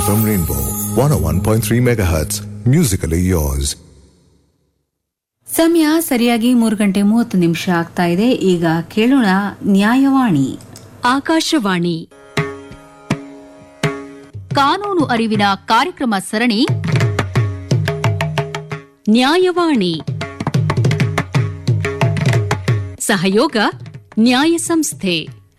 FM Rainbow 101.3 MHz. Musically yours. ಸಮಯ ಸರಿಯಾಗಿ ಮೂರು ಗಂಟೆ ಮೂವತ್ತು ನಿಮಿಷ ಆಗ್ತಾ ಇದೆ ಈಗ ಕೇಳೋಣ ನ್ಯಾಯವಾಣಿ ಆಕಾಶವಾಣಿ ಕಾನೂನು ಅರಿವಿನ ಕಾರ್ಯಕ್ರಮ ಸರಣಿ ನ್ಯಾಯವಾಣಿ ಸಹಯೋಗ ನ್ಯಾಯ ಸಂಸ್ಥೆ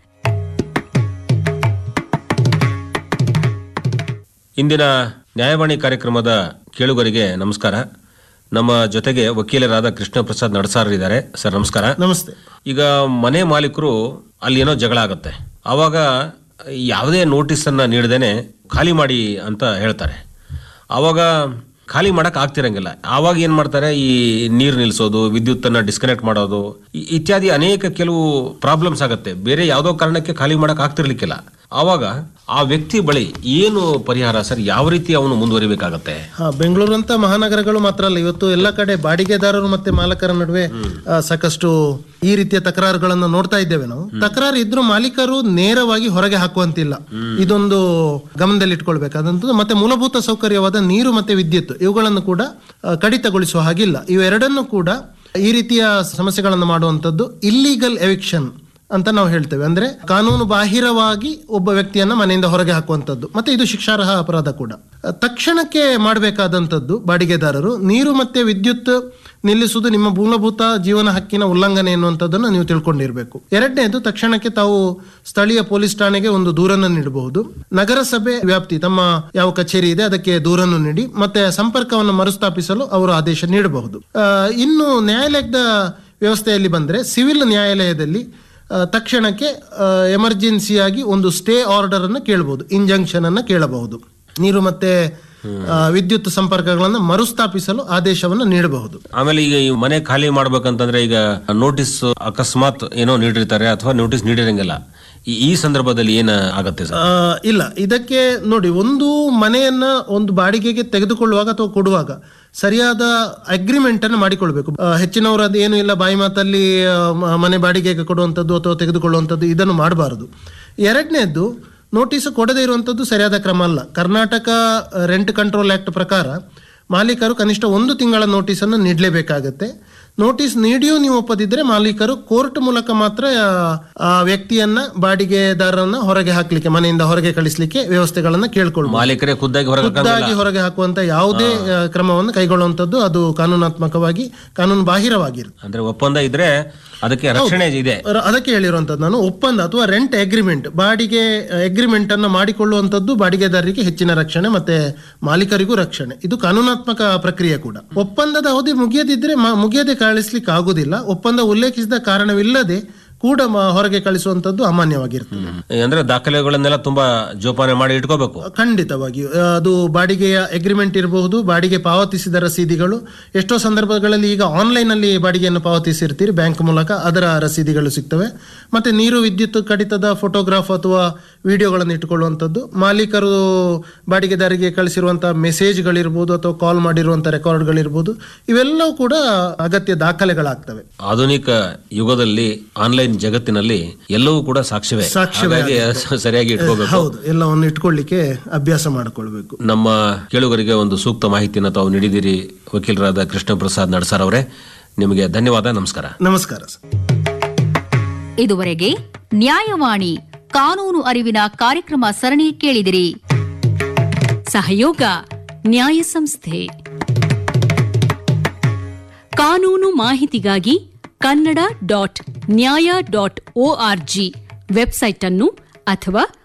ಇಂದಿನ ನ್ಯಾಯವಾಣಿ ಕಾರ್ಯಕ್ರಮದ ಕೇಳುಗರಿಗೆ ನಮಸ್ಕಾರ ನಮ್ಮ ಜೊತೆಗೆ ವಕೀಲರಾದ ಕೃಷ್ಣ ಪ್ರಸಾದ್ ನಡಸಾರರಿದ್ದಾರೆ ಸರ್ ನಮಸ್ಕಾರ ನಮಸ್ತೆ ಈಗ ಮನೆ ಮಾಲೀಕರು ಅಲ್ಲಿ ಏನೋ ಜಗಳ ಆಗತ್ತೆ ಆವಾಗ ಯಾವುದೇ ನೋಟಿಸ್ ಅನ್ನ ನೀಡದೇನೆ ಖಾಲಿ ಮಾಡಿ ಅಂತ ಹೇಳ್ತಾರೆ ಆವಾಗ ಖಾಲಿ ಮಾಡಕ್ ಆಗ್ತಿರಂಗಿಲ್ಲ ಆವಾಗ ಏನ್ ಮಾಡ್ತಾರೆ ಈ ನೀರು ನಿಲ್ಲಿಸೋದು ವಿದ್ಯುತ್ ಅನ್ನ ಡಿಸ್ಕನೆಕ್ಟ್ ಮಾಡೋದು ಇ- ಇತ್ಯಾದಿ ಅನೇಕ ಕೆಲವು ಪ್ರಾಬ್ಲಮ್ಸ್ ಆಗತ್ತೆ ಬೇರೆ ಯಾವುದೋ ಕಾರಣಕ್ಕೆ ಖಾಲಿ ಮಾಡಕ್ ಆಗ್ತಿರ್ಲಿಕ್ಕಿಲ್ಲ ಆವಾಗ ಆ ವ್ಯಕ್ತಿ ಬಳಿ ಏನು ಪರಿಹಾರ ಸರ್ ಯಾವ ರೀತಿ ಅವನು ಮುಂದುವರಿಬೇಕಾಗತ್ತೆ ಹಾ ಬೆಂಗಳೂರಂತ ಮಹಾನಗರಗಳು ಮಾತ್ರ ಅಲ್ಲ ಇವತ್ತು ಎಲ್ಲ ಕಡೆ ಬಾಡಿಗೆದಾರರು ಮತ್ತೆ ಮಾಲಕರ ನಡುವೆ ಆ, ಸಾಕಷ್ಟು ಈ ರೀತಿಯ ತಕರಾರುಗಳನ್ನು ನೋಡ್ತಾ ಇದ್ದೇವೆ ನಾವು ತಕರಾರು ಇದ್ರೂ ಮಾಲೀಕರು ನೇರವಾಗಿ ಹೊರಗೆ ಹಾಕುವಂತಿಲ್ಲ ಇದೊಂದು ಗಮನದಲ್ಲಿ ಇಟ್ಕೊಳ್ಬೇಕಾದಂಥದ್ದು ಮತ್ತೆ ಮೂಲಭೂತ ಸೌಕರ್ಯವಾದ ನೀರು ಮತ್ತೆ ವಿದ್ಯುತ್ ಇವುಗಳನ್ನು ಕೂಡ ಆ, ಕಡಿತಗೊಳಿಸುವ ಹಾಗಿಲ್ಲ ಇವೆರಡನ್ನು ಕೂಡ ಈ ರೀತಿಯ ಸಮಸ್ಯೆಗಳನ್ನು ಮಾಡುವಂಥದ್ದು ಇಲ್ಲಿಗಲ್ ಎವಿಕ್ಷನ್ ಅಂತ ನಾವು ಹೇಳ್ತೇವೆ ಅಂದ್ರೆ ಕಾನೂನು ಬಾಹಿರವಾಗಿ ಒಬ್ಬ ವ್ಯಕ್ತಿಯನ್ನ ಮನೆಯಿಂದ ಹೊರಗೆ ಹಾಕುವಂಥದ್ದು ಮತ್ತೆ ಇದು ಶಿಕ್ಷಾರ್ಹ ಅಪರಾಧ ಕೂಡ ಅಹ್, ತಕ್ಷಣಕ್ಕೆ ಮಾಡಬೇಕಾದಂಥದ್ದು ಬಾಡಿಗೆದಾರರು ನೀರು ಮತ್ತೆ ವಿದ್ಯುತ್ ನಿಲ್ಲಿಸುವುದು ನಿಮ್ಮ ಮೂಲಭೂತ ಜೀವನ ಹಕ್ಕಿನ ಉಲ್ಲಂಘನೆ ಎನ್ನುವಂಥದ್ದನ್ನು ನೀವು ತಿಳ್ಕೊಂಡಿರಬೇಕು ಎರಡನೇದು ತಕ್ಷಣಕ್ಕೆ ತಾವು ಸ್ಥಳೀಯ ಪೊಲೀಸ್ ಠಾಣೆಗೆ ಒಂದು ದೂರನ್ನು ನೀಡಬಹುದು ನಗರಸಭೆ ವ್ಯಾಪ್ತಿ ತಮ್ಮ ಯಾವ ಕಚೇರಿ ಇದೆ ಅದಕ್ಕೆ ದೂರನ್ನು ನೀಡಿ ಮತ್ತೆ ಸಂಪರ್ಕವನ್ನು ಮರುಸ್ಥಾಪಿಸಲು ಅವರು ಆದೇಶ ನೀಡಬಹುದು ಅಹ್, ಇನ್ನು ನ್ಯಾಯಾಲಯದ ವ್ಯವಸ್ಥೆಯಲ್ಲಿ ಬಂದ್ರೆ ಸಿವಿಲ್ ನ್ಯಾಯಾಲಯದಲ್ಲಿ ಆ, ತಕ್ಷಣಕ್ಕೆ ಎಮರ್ಜೆನ್ಸಿಯಾಗಿ ಒಂದು ಸ್ಟೇ ಆರ್ಡರ್ ಅನ್ನು ಕೇಳಬಹುದು ಇಂಜಂಕ್ಷನ್ ಅನ್ನ ಕೇಳಬಹುದು ನೀರು ಮತ್ತೆ ಆ, ವಿದ್ಯುತ್ ಸಂಪರ್ಕಗಳನ್ನು ಮರುಸ್ಥಾಪಿಸಲು ಆದೇಶವನ್ನು ನೀಡಬಹುದು ಆಮೇಲೆ ಈಗ ಈ ಮನೆ ಖಾಲಿ ಮಾಡ್ಬೇಕಂತಂದ್ರೆ ಈಗ ನೋಟಿಸ್ ಅಕಸ್ಮಾತ್ ಏನೋ ನೀಡಿರ್ತಾರೆ ಅಥವಾ ನೋಟಿಸ್ ನೀಡಿರಂಗಿಲ್ಲ ಈ- ಈ ಸಂದರ್ಭದಲ್ಲಿ ಏನ ಆಗತ್ತೆ ಸರ್ ಆ, ಇಲ್ಲ ಇದಕ್ಕೆ ನೋಡಿ ಒಂದು ಮನೆಯನ್ನ ಒಂದು ಬಾಡಿಗೆಗೆ ತೆಗೆದುಕೊಳ್ಳುವಾಗ ಅಥವಾ ಕೊಡುವಾಗ ಸರಿಯಾದ ಅಗ್ರಿಮೆಂಟ್ ಅನ್ನು ಮಾಡಿಕೊಳ್ಬೇಕು ಆ, ಹೆಚ್ಚಿನವರು ಅದು ಏನು ಇಲ್ಲ ಬಾಯಿ ಮಾತಲ್ಲಿ ಆ, ಮ- ಮನೆ ಬಾಡಿಗೆಗೆ ಕೊಡುವಂಥದ್ದು ಅಥವಾ ತೆಗೆದುಕೊಳ್ಳುವಂಥದ್ದು ಇದನ್ನು ಮಾಡಬಾರದು ಎರಡನೇದ್ದು ನೋಟಿಸ್ ಕೊಡದೇ ಇರುವಂಥದ್ದು ಸರಿಯಾದ ಕ್ರಮ ಅಲ್ಲ ಕರ್ನಾಟಕ ರೆಂಟ್ ಕಂಟ್ರೋಲ್ ಆಕ್ಟ್ ಪ್ರಕಾರ ಮಾಲೀಕರು ಕನಿಷ್ಠ ಒಂದು ತಿಂಗಳ ನೋಟಿಸನ್ನು ನೀಡಲೇಬೇಕಾಗತ್ತೆ ನೋಟಿಸ್ ನೀಡಿಯೂ ನೀವು ಒಪ್ಪದಿದ್ರೆ ಮಾಲೀಕರು ಕೋರ್ಟ್ ಮೂಲಕ ಮಾತ್ರ ಆ, ಆ ವ್ಯಕ್ತಿಯನ್ನ ಬಾಡಿಗೆದಾರರನ್ನ ಹೊರಗೆ ಹಾಕ್ಲಿಕ್ಕೆ ಮನೆಯಿಂದ ಹೊರಗೆ ಕಳಿಸ್ಲಿಕ್ಕೆ ವ್ಯವಸ್ಥೆಗಳನ್ನ ಕೇಳ್ಕೊಳ್ಬಹುದು ಮಾಲೀಕರೇ ಖುದ್ದಾಗಿ ಹೊರಗೆ ಖುದ್ದಾಗಿ ಹೊರಗೆ ಹಾಕುವಂತ ಯಾವುದೇ ಆ, ಕ್ರಮವನ್ನು ಕೈಗೊಳ್ಳುವಂತದ್ದು ಅದು ಕಾನೂನಾತ್ಮಕವಾಗಿ ಕಾನೂನು ಬಾಹಿರವಾಗಿರುತ್ತೆ ಅಂದ್ರೆ ಒಪ್ಪಂದ ಇದ್ರೆ ಅದಕ್ಕೆ ರಕ್ಷಣೆ ಇದೆ ರ- ಅದಕ್ಕೆ ಹೇಳಿರುವಂತದ್ದು ನಾನು ಒಪ್ಪಂದ ಅಥವಾ ರೆಂಟ್ ಅಗ್ರಿಮೆಂಟ್ ಬಾಡಿಗೆ ಅಗ್ರಿಮೆಂಟ್ ಅನ್ನು ಮಾಡಿಕೊಳ್ಳುವಂತದ್ದು ಬಾಡಿಗೆದಾರರಿಗೆ ಹೆಚ್ಚಿನ ರಕ್ಷಣೆ ಮತ್ತೆ ಮಾಲೀಕರಿಗೂ ರಕ್ಷಣೆ ಇದು ಕಾನೂನಾತ್ಮಕ ಪ್ರಕ್ರಿಯೆ ಕೂಡ ಒಪ್ಪಂದದ ಅವಧಿ ಮುಗಿಯದಿದ್ರೆ ಮ- ಮುಗಿಯದೆ ಕಳಿಸ್ಲಿಕ್ಕೆ ಆಗುದಿಲ್ಲ ಒಪ್ಪಂದ ಉಲ್ಲೇಖಿಸಿದ ಕಾರಣವಿಲ್ಲದೆ ಕೂಡ ಮ- ಹೊರಗೆ ಕಳಿಸುವಂತದ್ದು ಅಮಾನ್ಯವಾಗಿರ್ತದೆ ಅಂದ್ರೆ ದಾಖಲೆಗಳನ್ನೆಲ್ಲ ತುಂಬಾ ಜೋಪಾನ ಮಾಡಿ ಇಟ್ಕೋಬೇಕು ಖಂಡಿತವಾಗಿಯೂ ಆ, ಅದು ಬಾಡಿಗೆಯ ಅಗ್ರಿಮೆಂಟ್ ಇರಬಹುದು ಬಾಡಿಗೆ ಪಾವತಿಸಿದ ರಸೀದಿಗಳು ಎಷ್ಟೋ ಸಂದರ್ಭಗಳಲ್ಲಿ ಈಗ ಆನ್ಲೈನ್ ಅಲ್ಲಿ ಬಾಡಿಗೆಯನ್ನು ಪಾವತಿಸಿರ್ತೀರಿ ಬ್ಯಾಂಕ್ ಮೂಲಕ ಅದರ ರಸೀದಿಗಳು ಸಿಗ್ತವೆ ಮತ್ತೆ ನೀರು ವಿದ್ಯುತ್ ಕಡಿತದ ಫೋಟೋಗ್ರಾಫ್ ಅಥವಾ ವಿಡಿಯೋಗಳನ್ನು ಇಟ್ಟುಕೊಳ್ಳುವಂಥದ್ದು ಮಾಲೀಕರು ಬಾಡಿಗೆದಾರಿಗೆ ಕಳಿಸಿರುವಂತಹ ಮೆಸೇಜ್ಗಳಿರ್ಬೋದು ಅಥವಾ ಕಾಲ್ ಮಾಡಿರುವಂತಹ ರೆಕಾರ್ಡ್ಗಳಿರ್ಬೋದು ಇವೆಲ್ಲವೂ ಕೂಡ ಅಗತ್ಯ ದಾಖಲೆಗಳಾಗ್ತವೆ ಆಧುನಿಕ ಯುಗದಲ್ಲಿ ಆನ್ಲೈನ್ ಜಗತ್ತಿನಲ್ಲಿ ಎಲ್ಲವೂ ಕೂಡ ಸಾಕ್ಷ್ಯವೇ ಸಾಕ್ಷ್ಯವೇ ಹಾಗಾಗಿ ಸರಿಯಾಗಿ ಇಟ್ಕೋಬೇಕು ಹೌದು ಎಲ್ಲವನ್ನು ಇಟ್ಕೊಳ್ಳಿಕ್ಕೆ ಅಭ್ಯಾಸ ಮಾಡಿಕೊಳ್ಬೇಕು ನಮ್ಮ ಕೇಳುಗರಿಗೆ ಒಂದು ಸೂಕ್ತ ಮಾಹಿತಿಯನ್ನು ತಾವು ನೀಡಿದಿರಿ ವಕೀಲರಾದ ಕೃಷ್ಣ ಪ್ರಸಾದ್ ನಡ್ಸರ್ ಅವರೇ ನಿಮಗೆ ಧನ್ಯವಾದ ನಮಸ್ಕಾರ ನಮಸ್ಕಾರ ಸರ್ ಇದುವರೆಗೆ ನ್ಯಾಯವಾಣಿ ಕಾನೂನು ಅರಿವಿನ ಕಾರ್ಯಕ್ರಮ ಸರಣಿ ಕೇಳಿದಿರಿ ಸಹಯೋಗ ನ್ಯಾಯ ಸಂಸ್ಥೆ ಕಾನೂನು ಮಾಹಿತಿಗಾಗಿ Kannada dot Nyaya dot O R G website ಅನ್ನು ಅಥವಾ